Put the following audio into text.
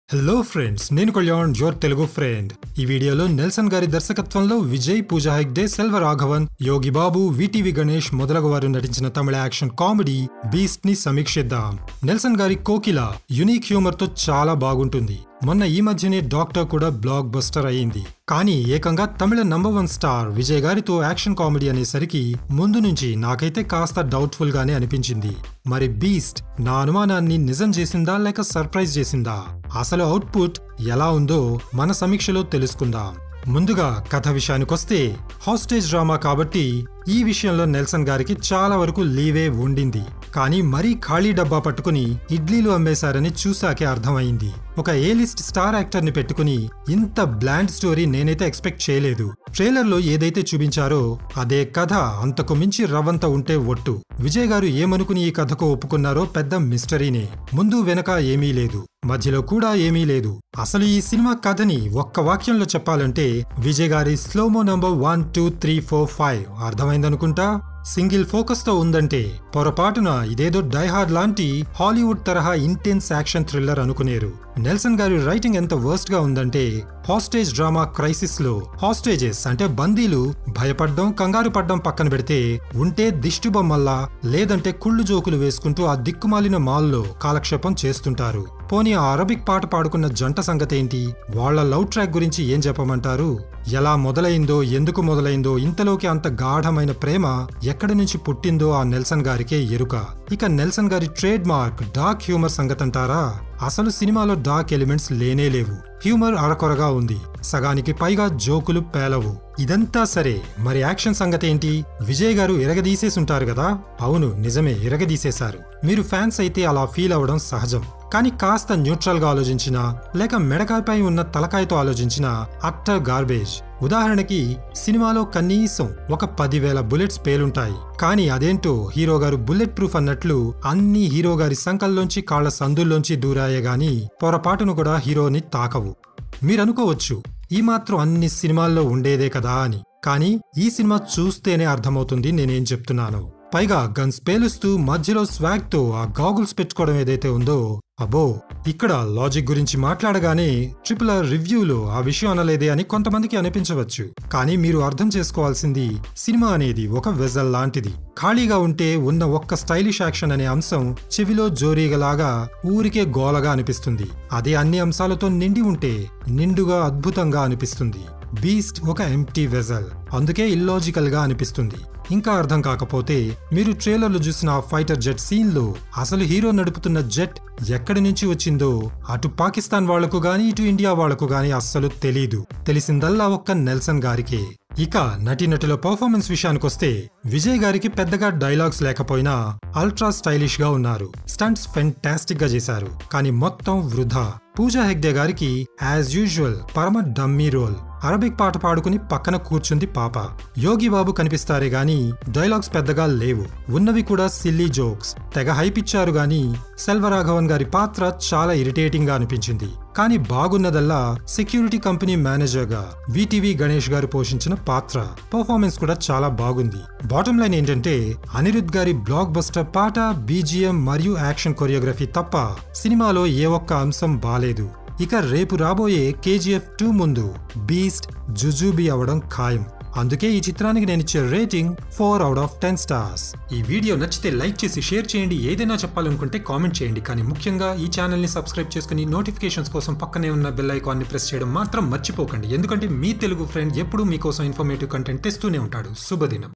hello friends నేను Kalyan జోర్ Telugu friend ఈ వీడియోలో నెల్సన్ గారి దర్శకత్వంలో విజయ్ పూజా హెగ్డే సెల్వ రాఘవన్ యోగి బాబు విటివి గణేష్ మొదలగు వారు నటించిన తమిళ యాక్షన్ కామెడీ బీస్ట్ ని సమీక్షిద్దాం నెల్సన్ గారి కోకిల యునిక్ హ్యూమర్ తో చాలా బాగుంటుంది మొన్న ఈ మధ్యనే డాక్టర్ కూడా బ్లాక్ బస్టర్ అయ్యింది కానీ ఏకంగా తమిళ నంబర్ వన్ స్టార్ విజయ్ గారితో యాక్షన్ కామెడీ అనేసరికి ముందు నుంచి నాకైతే కాస్త డౌట్ఫుల్ గానే అనిపించింది మరి బీస్ట్ నా అనుమానాన్ని నిజం చేసిందా లేక సర్ప్రైజ్ చేసిందా అసలు అవుట్పుట్ ఎలా ఉందో మన సమీక్షలో తెలుసుకుందాం ముందుగా కథ విషయానికొస్తే హాస్టేజ్ డ్రామా కాబట్టి ఈ విషయంలో నెల్సన్ గారికి చాలా వరకు లీవే ఉండింది కానీ మరీ ఖాళీ డబ్బా పట్టుకుని ఇడ్లీలు అమ్మేశారని చూశాకే అర్థమైంది ఒక ఏ లిస్ట్ స్టార్ యాక్టర్ ని పెట్టుకుని ఇంత బ్లాండ్ స్టోరీ నేనైతే ఎక్స్పెక్ట్ చేయలేదు ట్రైలర్లో ఏదైతే చూపించారో అదే కథ అంతకు మించి రవ్వంత ఉంటే ఒట్టు విజయ్ గారు ఏమనుకుని ఈ కథకు ఒప్పుకున్నారో పెద్ద మిస్టరీనే ముందు వెనక ఏమీ లేదు మధ్యలో కూడా ఏమీ లేదు అసలు ఈ సినిమా కథని ఒక్క వాక్యంలో చెప్పాలంటే విజయ్ గారి slomo number one two three four five అర్థమైందనుకుంటా సింగిల్ ఫోకస్ తో ఉందంటే పొరపాటున ఇదేదో డైహార్డ్ లాంటి హాలీవుడ్ తరహా ఇంటెన్స్ యాక్షన్ థ్రిల్లర్ అనుకునేరు నెల్సన్ గారి రైటింగ్ ఎంత వర్స్ట్ గా ఉందంటే హాస్టేజ్ డ్రామా క్రైసిస్ లో హాస్టేజెస్ అంటే బందీలు భయపడ్డం కంగారు పడ్డం పక్కన పెడితే ఉంటే దిష్టి బొమ్మల్లా లేదంటే కుళ్ళు జోకులు వేసుకుంటూ ఆ దిక్కుమాలిన మాల్లో కాలక్షేపం చేస్తుంటారు పోనీ ఆ అరబిక్ పాట పాడుకున్న జంట సంగతేంటి వాళ్ల లవ్ ట్రాక్ గురించి ఏం చెప్పమంటారు ఎలా మొదలైందో ఎందుకు మొదలైందో ఇంతలోకి అంత గాఢమైన ప్రేమ ఎక్కడి నుంచి పుట్టిందో ఆ నెల్సన్ గారికే ఎరుక ఇక నెల్సన్ గారి ట్రేడ్ మార్క్ డార్క్ హ్యూమర్ సంగతంటారా అసలు సినిమాలో డార్క్ ఎలిమెంట్స్ లేనే లేవు హ్యూమర్ అరకొరగా ఉంది సగానికి పైగా జోకులు పేలవు ఇదంతా సరే మరి యాక్షన్ సంగతి ఏంటి విజయ్ గారు ఎరగదీసేసుంటారు కదా అవును నిజమే ఎరగదీసేశారు మీరు ఫ్యాన్స్ అయితే అలా ఫీల్ అవ్వడం సహజం కానీ కాస్త న్యూట్రల్ గా ఆలోచించినా లేక మెడకాయపై ఉన్న తలకాయతో ఆలోచించినా అట్టర్ గార్బేజ్ ఉదాహరణకి సినిమాలో కనీసం ఒక పదివేల బుల్లెట్స్ పేలుంటాయి కానీ అదేంటో హీరో గారు బుల్లెట్ ప్రూఫ్ అన్నట్లు అన్ని హీరో గారి సంకల్లోంచి కాళ్ల సందుల్లోంచి దూరాయే గాని పొరపాటును కూడా హీరోని తాకవు మీరనుకోవచ్చు ఈ మాత్రం అన్ని సినిమాల్లో ఉండేదే కదా అని కానీ ఈ సినిమా చూస్తేనే అర్థమవుతుంది నేనేం చెప్తున్నాను పైగా గన్స్ పేలుస్తూ మధ్యలో స్వాగ్ తో ఆ గాగుల్స్ పెట్టుకోవడం ఏదైతే ఉందో అబ్బో ఇక్కడ లాజిక్ గురించి మాట్లాడగానే ట్రిపుల్ ఆర్ రివ్యూలో ఆ విషయం అనలేదే అని కొంతమందికి అనిపించవచ్చు కానీ మీరు అర్థం చేసుకోవాల్సింది సినిమా అనేది ఒక వెజల్ లాంటిది ఖాళీగా ఉంటే ఉన్న ఒక్క స్టైలిష్ యాక్షన్ అనే అంశం చెవిలో జోరీగలాగా ఊరికే గోలగా అనిపిస్తుంది అదే అన్ని అంశాలతో నిండి ఉంటే నిండుగా అద్భుతంగా అనిపిస్తుంది బీస్ట్ ఒక ఎంటీ వెజల్ అందుకే ఇల్లాజికల్ గా అనిపిస్తుంది ఇంకా అర్థం కాకపోతే మీరు ట్రైలర్లో చూసిన ఆ ఫైటర్ జెట్ సీన్ లో అసలు హీరో నడుపుతున్న జెట్ ఎక్కడి నుంచి వచ్చిందో అటు పాకిస్తాన్ వాళ్లకు గాని ఇటు ఇండియా వాళ్లకు గాని అస్సలు తెలీదు తెలిసిందల్లా ఒక్క నెల్సన్ గారికే ఇక నటీనటుల పర్ఫార్మెన్స్ విషయానికొస్తే విజయ్ గారికి పెద్దగా డైలాగ్స్ లేకపోయినా అల్ట్రా స్టైలిష్ గా ఉన్నారు స్టంట్స్ ఫెంటాస్టిక్ గా చేశారు కానీ మొత్తం వృధా పూజా హెగ్డే గారికి యాజ్ యూజువల్ పరమ డమ్మీ రోల్ అరబిక్ పాట పాడుకుని పక్కన కూర్చుంది పాప యోగి బాబు కనిపిస్తారే గాని డైలాగ్స్ పెద్దగా లేవు ఉన్నవి కూడా సిల్లీ జోక్స్ తెగ హైప్ ఇచ్చారు గాని సెల్వరాఘవన్ గారి పాత్ర చాలా ఇరిటేటింగ్ గా అనిపించింది కానీ బాగున్నదల్లా సెక్యూరిటీ కంపెనీ మేనేజర్ గా విటివి గణేష్ గారు పోషించిన పాత్ర పర్ఫార్మెన్స్ కూడా చాలా బాగుంది బాటమ్ లైన్ ఏంటంటే అనిరుద్ గారి బ్లాక్ బస్టర్ పాట బీజిఎం మరియు యాక్షన్ కొరియోగ్రఫీ తప్ప సినిమాలో ఏ ఒక్క అంశం బాలేదు ఇక రేపు రాబోయే కేజీఎఫ్ టూ ముందు బీస్ట్ జుజూబీ అవడం ఖాయం అందుకే ఈ చిత్రానికి నేను ఇచ్చే rating four out of ten stars ఈ వీడియో నచ్చితే లైక్ చేసి షేర్ చేయండి ఏదైనా చెప్పాలనుకుంటే కామెంట్ చేయండి కానీ ముఖ్యంగా ఈ ఛానల్ ని సబ్స్క్రైబ్ చేసుకుని నోటిఫికేషన్స్ కోసం పక్కనే ఉన్న బెల్ ఐకాన్ ని ప్రెస్ చేయడం మాత్రం మర్చిపోకండి ఎందుకంటే మీ తెలుగు ఫ్రెండ్ ఎప్పుడూ మీకోసం ఇన్ఫర్మేటివ్ కంటెంట్ తెస్తూనే ఉంటాడు శుభదినం